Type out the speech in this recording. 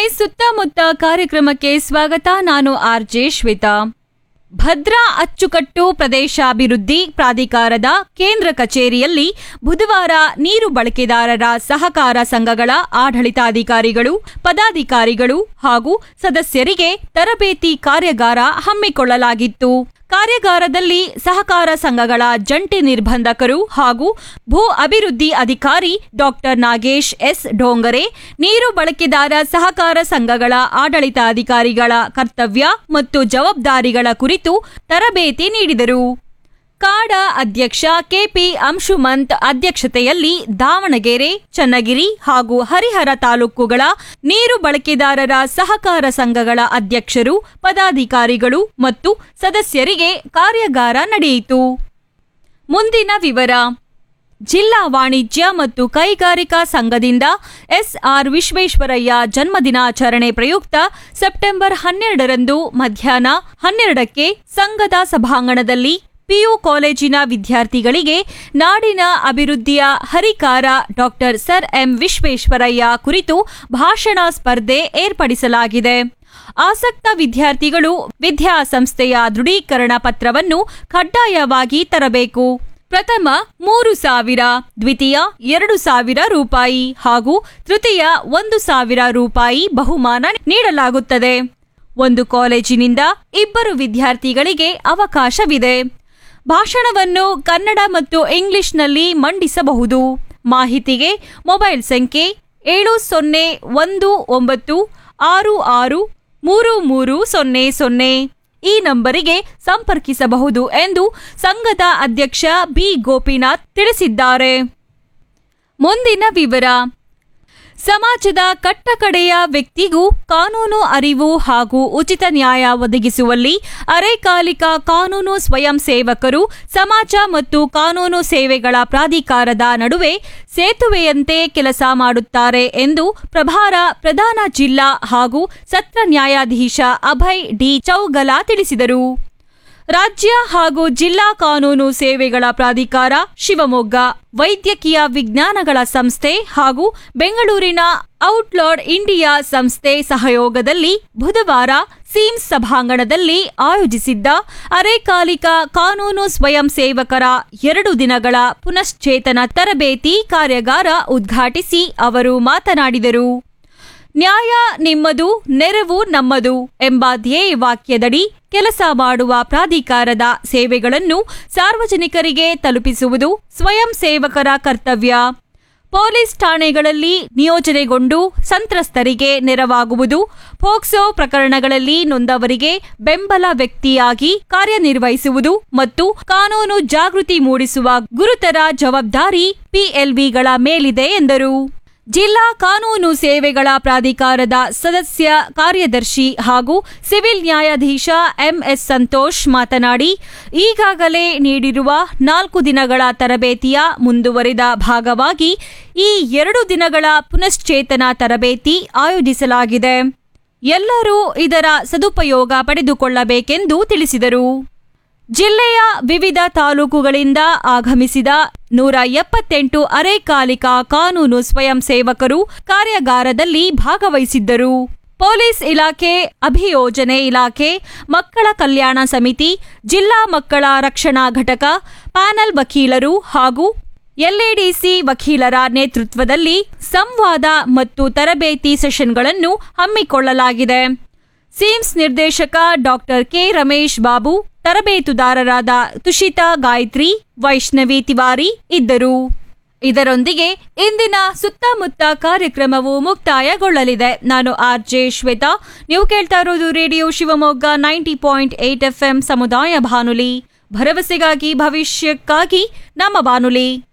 ಸುತ್ತಮುತ್ತ ಕಾರ್ಯಕ್ರಮಕ್ಕೆ ಸ್ವಾಗತ ನಾನು ಆರ್ ಜೆ ಶ್ವೇತಾ ಭದ್ರಾ ಅಚ್ಚುಕಟ್ಟು ಪ್ರದೇಶಾಭಿವೃದ್ಧಿ ಪ್ರಾಧಿಕಾರದ ಕೇಂದ್ರ ಕಚೇರಿಯಲ್ಲಿ ಬುಧವಾರ ನೀರು ಬಳಕೆದಾರರ ಸಹಕಾರ ಸಂಘಗಳ ಆಡಳಿತಾಧಿಕಾರಿಗಳು ಪದಾಧಿಕಾರಿಗಳು ಹಾಗೂ ಸದಸ್ಯರಿಗೆ ತರಬೇತಿ ಕಾರ್ಯಾಗಾರ ಹಮ್ಮಿಕೊಳ್ಳಲಾಗಿತ್ತು ಕಾರ್ಯಾಗಾರದಲ್ಲಿ ಸಹಕಾರ ಸಂಘಗಳ ಜಂಟಿ ನಿರ್ಬಂಧಕರು ಹಾಗೂ ಭೂ ಅಭಿವೃದ್ಧಿ ಅಧಿಕಾರಿ ಡಾಕ್ಟರ್ ನಾಗೇಶ್ ಎಸ್ ಡೋಂಗರೆ ನೀರು ಬಳಕೆದಾರ ಸಹಕಾರ ಸಂಘಗಳ ಆಡಳಿತಾಧಿಕಾರಿಗಳ ಕರ್ತವ್ಯ ಮತ್ತು ಜವಾಬ್ದಾರಿಗಳ ಕುರಿತು ತರಬೇತಿ ನೀಡಿದರು ಕಾಡ ಅಧ್ಯಕ್ಷ ಕೆಪಿ ಅಂಶುಮಂತ್ ಅಧ್ಯಕ್ಷತೆಯಲ್ಲಿ ದಾವಣಗೆರೆ ಚನ್ನಗಿರಿ ಹಾಗೂ ಹರಿಹರ ತಾಲೂಕುಗಳ ನೀರು ಬಳಕೆದಾರರ ಸಹಕಾರ ಸಂಘಗಳ ಅಧ್ಯಕ್ಷರು ಪದಾಧಿಕಾರಿಗಳು ಮತ್ತು ಸದಸ್ಯರಿಗೆ ಕಾರ್ಯಾಗಾರ ನಡೆಯಿತು ಮುಂದಿನ ವಿವರ ಜಿಲ್ಲಾ ವಾಣಿಜ್ಯ ಮತ್ತು ಕೈಗಾರಿಕಾ ಸಂಘದಿಂದ ಎಸ್ಆರ್ ವಿಶ್ವೇಶ್ವರಯ್ಯ ಜನ್ಮದಿನಾಚರಣೆ ಪ್ರಯುಕ್ತ ಸೆಪ್ಟೆಂಬರ್ ಹನ್ನೆರಡರಂದು ಮಧ್ಯಾಹ್ನ ಹನ್ನೆರಡಕ್ಕೆ ಸಂಘದ ಸಭಾಂಗಣದಲ್ಲಿ ಪಿಯು ಕಾಲೇಜಿನ ವಿದ್ಯಾರ್ಥಿಗಳಿಗೆ ನಾಡಿನ ಅಭಿವೃದ್ಧಿಯ ಹರಿಕಾರ ಡಾಕ್ಟರ್ ಸರ್ ಎಂ ವಿಶ್ವೇಶ್ವರಯ್ಯ ಕುರಿತು ಭಾಷಣ ಸ್ಪರ್ಧೆ ಏರ್ಪಡಿಸಲಾಗಿದೆ ಆಸಕ್ತ ವಿದ್ಯಾರ್ಥಿಗಳು ವಿದ್ಯಾಸಂಸ್ಥೆಯ ದೃಢೀಕರಣ ಪತ್ರವನ್ನು ಕಡ್ಡಾಯವಾಗಿ ತರಬೇಕು ಪ್ರಥಮ ಮೂರು ಸಾವಿರ ದ್ವಿತೀಯ ಎರಡು ಸಾವಿರ ರೂಪಾಯಿ ಹಾಗೂ ತೃತೀಯ ಒಂದು ಸಾವಿರ ರೂಪಾಯಿ ಬಹುಮಾನ ನೀಡಲಾಗುತ್ತದೆ ಒಂದು ಕಾಲೇಜಿನಿಂದ ಇಬ್ಬರು ವಿದ್ಯಾರ್ಥಿಗಳಿಗೆ ಅವಕಾಶವಿದೆ ಭಾಷಣವನ್ನು ಕನ್ನಡ ಮತ್ತು ಇಂಗ್ಲಿಷ್ನಲ್ಲಿ ಮಂಡಿಸಬಹುದು ಮಾಹಿತಿಗೆ ಮೊಬೈಲ್ ಸಂಖ್ಯೆ ಏಳು ಸೊನ್ನೆ ಒಂದು ಒಂಬತ್ತು ಆರು ಆರು ಮೂರು ಮೂರು ಸೊನ್ನೆ ಸೊನ್ನೆ ಈ ನಂಬರಿಗೆ ಸಂಪರ್ಕಿಸಬಹುದು ಎಂದು ಸಂಘದ ಅಧ್ಯಕ್ಷ ಬಿ ಗೋಪಿನಾಥ್ ತಿಳಿಸಿದ್ದಾರೆ ಮುಂದಿನ ವಿವರ ಸಮಾಜದ ಕಟ್ಟಕಡೆಯ ವ್ಯಕ್ತಿಗೂ ಕಾನೂನು ಅರಿವು ಹಾಗೂ ಉಚಿತ ನ್ಯಾಯ ಒದಗಿಸುವಲ್ಲಿ ಅರೆಕಾಲಿಕ ಕಾನೂನು ಸ್ವಯಂ ಸೇವಕರು ಸಮಾಜ ಮತ್ತು ಕಾನೂನು ಸೇವೆಗಳ ಪ್ರಾಧಿಕಾರದ ನಡುವೆ ಸೇತುವೆಯಂತೆ ಕೆಲಸ ಮಾಡುತ್ತಾರೆ ಎಂದು ಪ್ರಭಾರ ಪ್ರಧಾನ ಜಿಲ್ಲಾ ಹಾಗೂ ಸತ್ರ ನ್ಯಾಯಾಧೀಶ ಅಭಯ್ ಡಿ ಚೌಗಲ ತಿಳಿಸಿದರು ರಾಜ್ಯ ಹಾಗೂ ಜಿಲ್ಲಾ ಕಾನೂನು ಸೇವೆಗಳ ಪ್ರಾಧಿಕಾರ ಶಿವಮೊಗ್ಗ ವೈದ್ಯಕೀಯ ವಿಜ್ಞಾನಗಳ ಸಂಸ್ಥೆ ಹಾಗೂ ಬೆಂಗಳೂರಿನ ಔಟ್ಲಾಡ್ ಇಂಡಿಯಾ ಸಂಸ್ಥೆ ಸಹಯೋಗದಲ್ಲಿ ಬುಧವಾರ ಸೀಮ್ಸ್ ಸಭಾಂಗಣದಲ್ಲಿ ಆಯೋಜಿಸಿದ್ದ ಅರೆಕಾಲಿಕ ಕಾನೂನು ಸ್ವಯಂ ಸೇವಕರ ಎರಡು ದಿನಗಳ ಪುನಶ್ಚೇತನ ತರಬೇತಿ ಕಾರ್ಯಾಗಾರ ಉದ್ಘಾಟಿಸಿ ಅವರು ಮಾತನಾಡಿದರು ನ್ಯಾಯ ನಿಮ್ಮದು ನೆರವು ನಮ್ಮದು ಎಂಬ ಧ್ಯೇಯ ವಾಕ್ಯದಡಿ ಕೆಲಸ ಮಾಡುವ ಪ್ರಾಧಿಕಾರದ ಸೇವೆಗಳನ್ನು ಸಾರ್ವಜನಿಕರಿಗೆ ತಲುಪಿಸುವುದು ಸ್ವಯಂ ಸೇವಕರ ಕರ್ತವ್ಯ ಪೊಲೀಸ್ ಠಾಣೆಗಳಲ್ಲಿ ನಿಯೋಜನೆಗೊಂಡು ಸಂತ್ರಸ್ತರಿಗೆ ನೆರವಾಗುವುದು ಪೋಕ್ಸೋ ಪ್ರಕರಣಗಳಲ್ಲಿ ನೊಂದವರಿಗೆ ಬೆಂಬಲ ವ್ಯಕ್ತಿಯಾಗಿ ಕಾರ್ಯನಿರ್ವಹಿಸುವುದು ಮತ್ತು ಕಾನೂನು ಜಾಗೃತಿ ಮೂಡಿಸುವ ಗುರುತರ ಜವಾಬ್ದಾರಿ ಪಿಎಲ್ವಿಗಳ ಮೇಲಿದೆ ಎಂದರು ಜಿಲ್ಲಾ ಕಾನೂನು ಸೇವೆಗಳ ಪ್ರಾಧಿಕಾರದ ಸದಸ್ಯ ಕಾರ್ಯದರ್ಶಿ ಹಾಗೂ ಸಿವಿಲ್ ನ್ಯಾಯಾಧೀಶ ಎಂಎಸ್ ಸಂತೋಷ್ ಮಾತನಾಡಿ ಈಗಾಗಲೇ ನೀಡಿರುವ ನಾಲ್ಕು ದಿನಗಳ ತರಬೇತಿಯ ಮುಂದುವರಿದ ಭಾಗವಾಗಿ ಈ ಎರಡು ದಿನಗಳ ಪುನಶ್ಚೇತನ ತರಬೇತಿ ಆಯೋಜಿಸಲಾಗಿದೆ ಎಲ್ಲರೂ ಇದರ ಸದುಪಯೋಗ ಪಡೆದುಕೊಳ್ಳಬೇಕೆಂದು ತಿಳಿಸಿದರು ಜಿಲ್ಲೆಯ ವಿವಿಧ ತಾಲೂಕುಗಳಿಂದ ಆಗಮಿಸಿದ ನೂರ ಎಪ್ಪತ್ತೆಂಟು ಅರೆಕಾಲಿಕ ಕಾನೂನು ಸ್ವಯಂ ಸೇವಕರು ಕಾರ್ಯಾಗಾರದಲ್ಲಿ ಭಾಗವಹಿಸಿದ್ದರು ಪೊಲೀಸ್ ಇಲಾಖೆ ಅಭಿಯೋಜನೆ ಇಲಾಖೆ ಮಕ್ಕಳ ಕಲ್ಯಾಣ ಸಮಿತಿ ಜಿಲ್ಲಾ ಮಕ್ಕಳ ರಕ್ಷಣಾ ಘಟಕ ಪ್ಯಾನಲ್ ವಕೀಲರು ಹಾಗೂ ಎಲ್ಎಡಿಸಿ ವಕೀಲರ ನೇತೃತ್ವದಲ್ಲಿ ಸಂವಾದ ಮತ್ತು ತರಬೇತಿ ಸೆಷನ್ಗಳನ್ನು ಹಮ್ಮಿಕೊಳ್ಳಲಾಗಿದೆ ಸಿಮ್ಸ್ ನಿರ್ದೇಶಕ ಡಾಕ್ಟರ್ ಕೆ ರಮೇಶ್ ಬಾಬು ತರಬೇತುದಾರರಾದ ತುಷಿತಾ ಗಾಯತ್ರಿ ವೈಷ್ಣವಿ ತಿವಾರಿ ಇದ್ದರು ಇದರೊಂದಿಗೆ ಇಂದಿನ ಸುತ್ತಮುತ್ತ ಕಾರ್ಯಕ್ರಮವು ಮುಕ್ತಾಯಗೊಳ್ಳಲಿದೆ ನಾನು ಆರ್ ಜೆ ಶ್ವೇತಾ ನೀವು ಕೇಳ್ತಾ ಇರೋದು radio Shivamogga ninety point eight F ಸಮುದಾಯ ಬಾನುಲಿ ಭರವಸೆಗಾಗಿ ಭವಿಷ್ಯಕ್ಕಾಗಿ ನಮ್ಮ ಬಾನುಲಿ